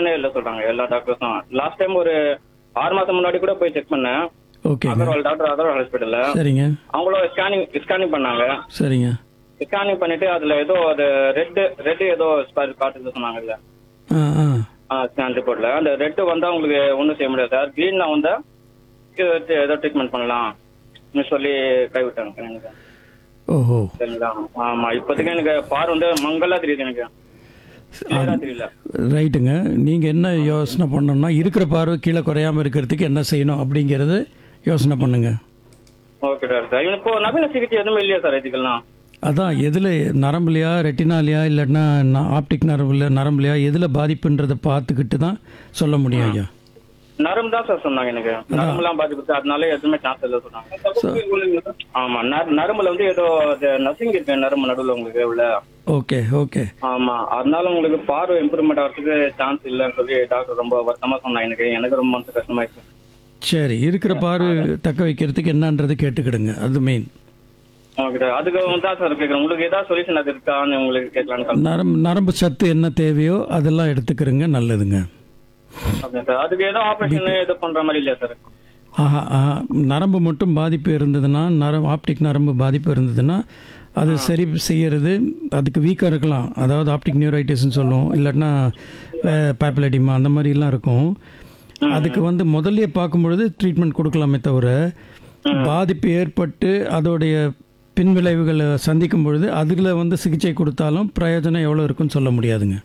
பிரச்சனையே இல்லை சொல்றாங்க எல்லா டாக்டர்ஸும் லாஸ்ட் டைம் ஒரு ஆறு மாசம் முன்னாடி கூட போய் செக் பண்ணேன் ஓகேங்க அகர்வால் டாக்டர் அகர்வால் ஹாஸ்பிட்டல்ல சரிங்க அவங்களும் ஸ்கேனிங் ஸ்கேனிங் பண்ணாங்க சரிங்க ஸ்கேனிங் பண்ணிட்டு அதுல ஏதோ அது ரெட் ரெட் ஏதோ ஸ்பாட் காட்டுது சொன்னாங்கல்ல ஆ ஆ ஸ்கேன் ரிப்போர்ட்ல அந்த ரெட் வந்தா உங்களுக்கு ஒன்றும் செய்ய முடியாது சார் கிரீன்ல வந்தா இது ஏதோ ட்ரீட்மெண்ட் பண்ணலாம் ன்னு சொல்லி கைவிட்டாங்க எனக்கு ஓஹோ சரிங்களா ஆமா இப்போதைக்கு எனக்கு பார் வந்து மங்கலா தெரியுது எனக்கு கிளியரா தெரியல ரைட்டுங்க நீங்கள் என்ன யோசனை பண்ணணும்னா இருக்கிற பார்வை கீழே குறையாமல் இருக்கிறதுக்கு என்ன செய்யணும் அப்படிங்கிறது யோசனை பண்ணுங்க ஓகே டாக்டர் இப்போ நவீன சிகிச்சை எதுவுமே இல்லையா சார் இதுக்கெல்லாம் அதான் எதில் நரம்புலையா ரெட்டினாலையா இல்லைன்னா ஆப்டிக் நரம்புல நரம்புலையா எதில் பாதிப்புன்றதை பார்த்துக்கிட்டு தான் சொல்ல முடியும் ஐயா நரம்பு தான் சார் சொன்னாங்க எனக்கு நரம்புலாம் பாதிப்பு அதனால எதுவுமே சான்ஸ் இல்லை சொன்னாங்க ஆமா நர- நரம்புல வந்து ஏதோ நசிங் இருக்கு நரம்பு நடுவுல உங்களுக்கு உள்ள ஓகே ஓகே ஆமா அதனால உங்களுக்கு பார்வை இம்ப்ரூவ்மெண்ட் ஆகிறதுக்கு சான்ஸ் இல்லைன்னு சொல்லி டாக்டர் ரொம்ப வருத்தமா சொன்னாங்க எனக்கு எனக்கு ரொம்ப மனசு கஷ்டமாயிடுச்சு சரி இருக்கிற பார்வை தக்க வைக்கிறதுக்கு என்னன்றது கேட்டுக்கிடுங்க அது மெயின் ஓகே சார் அதுக்கு தான் சார் கேட்குறேன் உங்களுக்கு ஏதாவது சொல்யூஷன் அது இருக்கான்னு உங்களுக்கு கேட்கலான்னு call நரம்பு நரம்பு சத்து என்ன தேவையோ அதெல்லாம் எடுத்துக்கிறங்க நல்லதுங்க பண்ணேன் சார் அதுக்கு ஏதோ ஆபரேஷன் இது பண்ற மாதிரி இல்லையா சார் ஆஹா ஆஹா நரம்பு மட்டும் பாதிப்பு இருந்ததுன்னா நரம் ஆப்டிக் நரம்பு பாதிப்பு இருந்ததுன்னா அது சரி செய்யறது அதுக்கு வீக்காக இருக்கலாம் அதாவது ஆப்டிக் நியூரைட்டிஸ்னு சொல்லுவோம் இல்லாட்டினா பேப்பலடிமா அந்த மாதிரிலாம் இருக்கும் அதுக்கு வந்து முதல்லயே பார்க்கும்பொழுது ட்ரீட்மெண்ட் கொடுக்கலாமே தவிர பாதிப்பு ஏற்பட்டு அதோடைய பின்விளைவுகளை சந்திக்கும் பொழுது அதில் வந்து சிகிச்சை கொடுத்தாலும் பிரயோஜனம் எவ்வளோ இருக்குன்னு சொல்ல முடியாதுங்க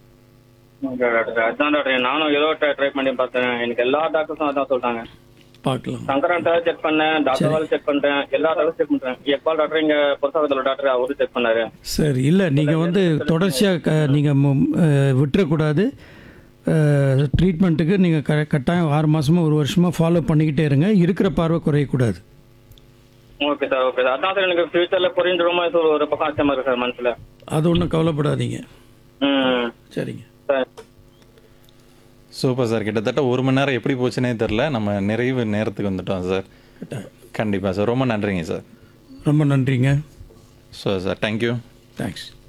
ஓகே டாக்டர் அதான் டாக்டர் நானும் ஏதோ ட்ரை பண்ணி பார்த்தேன் எனக்கு எல்லா டாக்டர்ஸும் அதான் சொல்றாங்க பார்க்கலாம் சங்கரன் சார் செக் பண்ணேன் டாக்டர் செக் பண்றேன் எல்லா டாக்டரும் செக் பண்றேன் எக்பால் டாக்டர் இங்க பொருசாகத்தில் டாக்டர் அவரு செக் பண்ணாரு சரி இல்லை நீங்கள் வந்து தொடர்ச்சியாக க நீங்கள் விட்டுறக்கூடாது ட்ரீட்மெண்ட்டுக்கு நீங்கள் க கட்டாயம் ஆறு மாதமாக ஒரு வருஷமாக ஃபாலோ பண்ணிக்கிட்டே இருங்க இருக்கிற பார்வை குறையக்கூடாது ஓகே சார் ஓகே சார் அதான் சார் எனக்கு ஃபியூச்சர்ல புரிஞ்சிருமா இது ஒரு பக்கம் அச்சமா இருக்கு சார் மனசுல அது ஒன்றும் கவலைப்படாதீங்க ம் சரிங்க சார் சூப்பர் சார் கிட்டத்தட்ட ஒரு மணி நேரம் எப்படி போச்சுனே தெரில நம்ம நிறைவு நேரத்துக்கு வந்துட்டோம் சார் கண்டிப்பாக சார் ரொம்ப நன்றிங்க சார் ரொம்ப நன்றிங்க ஸோ சார் தேங்க்யூ தேங்க்ஸ்